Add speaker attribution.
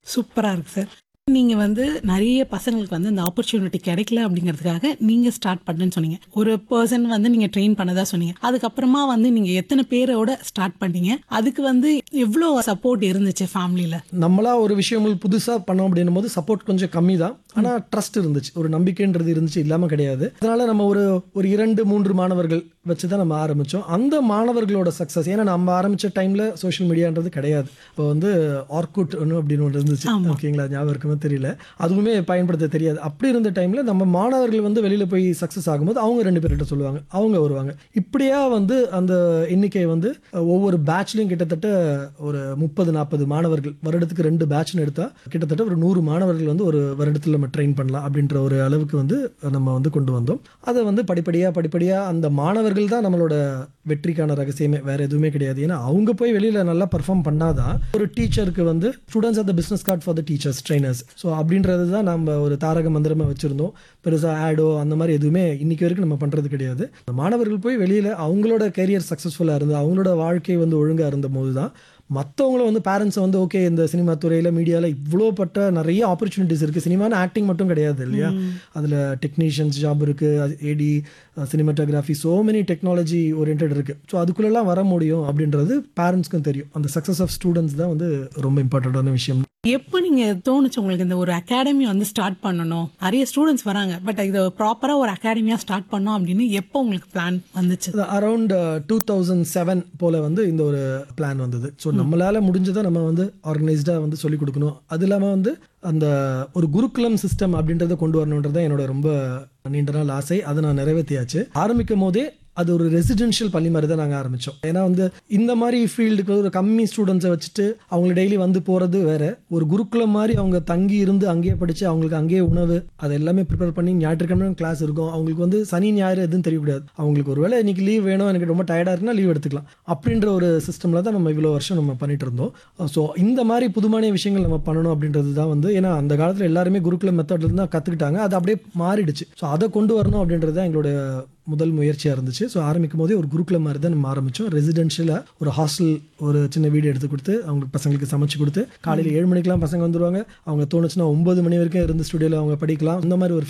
Speaker 1: சூப்பரா இருக்கு சார். நீங்க வந்து நெறைய பசங்களுக்கு வந்து அந்த ஆப்பர்ச்சுனிட்டி கிடைக்கல அப்படிங்கிறதுக்காக நீங்க ஸ்டார்ட் பண்ணேன்னு சொன்னீங்க. ஒரு பெர்சன் வந்து நீங்க ட்ரெயின் பண்ணதா சொன்னீங்க. அதுக்கப்புறமா வந்து நீங்க எத்தன பேரோட ஸ்டார்ட் பண்ணீங்க? அதுக்கு வந்து எவ்ளோ சப்போர்ட் இருந்துச்சு ஃபேமிலில?
Speaker 2: நம்மளா ஒரு விஷயங்கள் புதுசா பண்ணோம் அப்படின்னும் போது சப்போர்ட் கொஞ்சம் கம்மி தான் ஆனா ட்ரஸ்ட் இருந்துச்சு ஒரு நம்பிக்கைன்றது இருந்துச்சு இல்லாம கிடையாது அதனால நம்ம ஒரு ஒரு இரண்டு மூன்று மாணவர்கள் வச்சு தான் நம்ம ஆரம்பிச்சோம் அந்த மாணவர்களோட சக்சஸ் ஏன்னா நம்ம ஆரம்பிச்ச டைம்ல சோஷியல் மீடியான்றது கிடையாது இப்போ வந்து ஆர்குட் ஒன்று அப்படின்னு ஒன்று இருந்துச்சு
Speaker 1: ஆமா.
Speaker 2: ஓகேங்களா ஞாபகம் இருக்குமே தெரியல அதுவுமே பயன்படுத்த தெரியாது அப்படி இருந்த டைம்ல நம்ம மாணவர்கள் வந்து வெளியில போய் சக்சஸ் ஆகும்போது அவங்க ரெண்டு பேர்கிட்ட சொல்லுவாங்க அவங்க வருவாங்க இப்படியா வந்து அந்த எண்ணிக்கை வந்து அஹ், ஒவ்வொரு பேட்ச்லையும் கிட்டத்தட்ட ஒரு முப்பது நாற்பது மாணவர்கள் வருடத்துக்கு ரெண்டு பேட்ச்னு எடுத்தா கிட்டத்தட்ட ஒரு நூறு மாணவர்கள் வந்து ஒரு வருடத்தில் நம்ம ட்ரெயின் பண்ணலாம் அப்படின்ற ஒரு அளவுக்கு வந்து நம்ம வந்து கொண்டு வந்தோம் அதை வந்து படிப்படியா படிப்படியா அந்த மாணவர்கள் தான் நம்மளோட வெற்றிக்கான ரகசியமே வேற எதுவுமே கிடையாது ஏன்னா அவங்க போய் வெளியில நல்லா பர்ஃபார்ம் பண்ணாதான் ஒரு டீச்சருக்கு வந்து students are the business card for the teachers trainers so அப்படின்றது தான் நம்ம ஒரு தாரக மந்திரமா வச்சிருந்தோம் பெருசாக ஆடோ அந்த மாதிரி எதுவுமே இன்னைக்கு வரைக்கும் நம்ம பண்றது கிடையாது அந்த மாணவர்கள் போய் வெளியில அவங்களோட கெரியர் சக்ஸஸ்ஃபுல்லாக இருந்து அவங்களோட வாழ்க்கை வந்து ஒழுங்கா இருந்த போது தான் மற்றவங்களும் வந்து பேரண்ட்ஸை வந்து ஓகே இந்த சினிமா துறையில் மீடியாவில் இவ்வளோ பட்ட நிறைய ஆப்பர்ச்சுனிட்டிஸ் இருக்குது சினிமான்னு ஆக்டிங் மட்டும் கிடையாது இல்லையா அதில் டெக்னீஷியன்ஸ் ஜாப் இருக்குது A D cinematography so many technology oriented இருக்குது ஸோ அதுக்குள்ளெல்லாம் வர முடியும் அப்படின்றது பேரண்ட்ஸ்க்கும் தெரியும் அந்த சக்ஸஸ் ஆஃப் ஸ்டூடெண்ட்ஸ் தான் வந்து ரொம்ப இம்பார்ட்டண்ட்டான விஷயம்
Speaker 1: எப்போ நீங்க தோணுச்சு உங்களுக்கு இந்த ஒரு அகாடமி வந்து ஸ்டார்ட் பண்ணணும்? நிறைய ஸ்டூடெண்ட்ஸ் வராங்க. பட் இதை ப்ராப்பரா ஒரு அகாடமியா ஸ்டார்ட் பண்ணோம் அப்படின்னு எப்போ உங்களுக்கு பிளான் வந்துச்சு?
Speaker 2: அரௌண்ட் டூ தௌசண்ட் செவன் போல் வந்து இந்த ஒரு பிளான் வந்தது ஸோ நம்மளால முடிஞ்சதை நம்ம வந்து ஆர்கனைஸ்டாக வந்து சொல்லிக் கொடுக்கணும் அது இல்லாமல் வந்து அந்த ஒரு குருகுலம் சிஸ்டம் அப்படின்றத கொண்டு வரணுன்றது தான் என்னோட ரொம்ப நீண்ட நாள் ஆசை அதை நான் நிறைவேற்றியாச்சு ஆரம்பிக்கும் போதே அது ஒரு ரெசிடென்ஷியல் பள்ளி மாதிரி தான் நாங்கள் ஆரம்பித்தோம் ஏன்னா வந்து இந்த மாதிரி ஃபீல்டுக்கு ஒரு கம்மி ஸ்டூடெண்ட்ஸை வச்சுட்டு அவங்க டெய்லி வந்து போகிறது வேற ஒரு குருகுலம் மாதிரி அவங்க தங்கி இருந்து அங்கேயே படித்து அவங்களுக்கு அங்கேயே உணவு அது எல்லாமே ப்ரிப்பேர் பண்ணி ஞாயிற்றுக்கிழமை கிளாஸ் இருக்கும் அவங்களுக்கு வந்து சனி ஞாயிறு எதுவும் தெரியக்கூடாது அவங்களுக்கு ஒருவேளை இன்னைக்கு லீவ் வேணும் எனக்கு ரொம்ப டயர்டாக இருக்குன்னா லீவ் எடுத்துக்கலாம் அப்படின்ற ஒரு சிஸ்டமில் தான் நம்ம இவ்வளோ வருஷம் நம்ம பண்ணிட்டு இருந்தோம் ஸோ இந்த மாதிரி புதுமான விஷயங்கள் நம்ம பண்ணணும் அப்படின்றது தான் வந்து ஏன்னா அந்த காலத்தில் எல்லாருமே குருகுலம் மெத்தட்ல இருந்து தான் கற்றுக்கிட்டாங்க அது அப்படியே மாறிடுச்சு ஸோ அதை கொண்டு வரணும் அப்படின்றது தான் எங்களோட முதல் முயற்சியாக இருந்துச்சு ஸோ ஆரம்பிக்கும் போதே ஒரு குருகுலம் மாதிரி தான் நம்ம ஆரம்பித்தோம் ரெசிடென்ஷியலாக ஒரு ஹாஸ்டல் ஒரு சின்ன வீடு எடுத்து கொடுத்து அவங்களுக்கு பசங்களுக்கு சமைச்சு கொடுத்து காலையில் ஏழு மணிக்கெலாம் பசங்க வந்துருவாங்க அவங்க தோணுச்சுன்னா ஒன்பது மணி வரைக்கும் இருந்து ஸ்டுடியோவில் அவங்க படிக்கலாம் இந்த மாதிரி ஒரு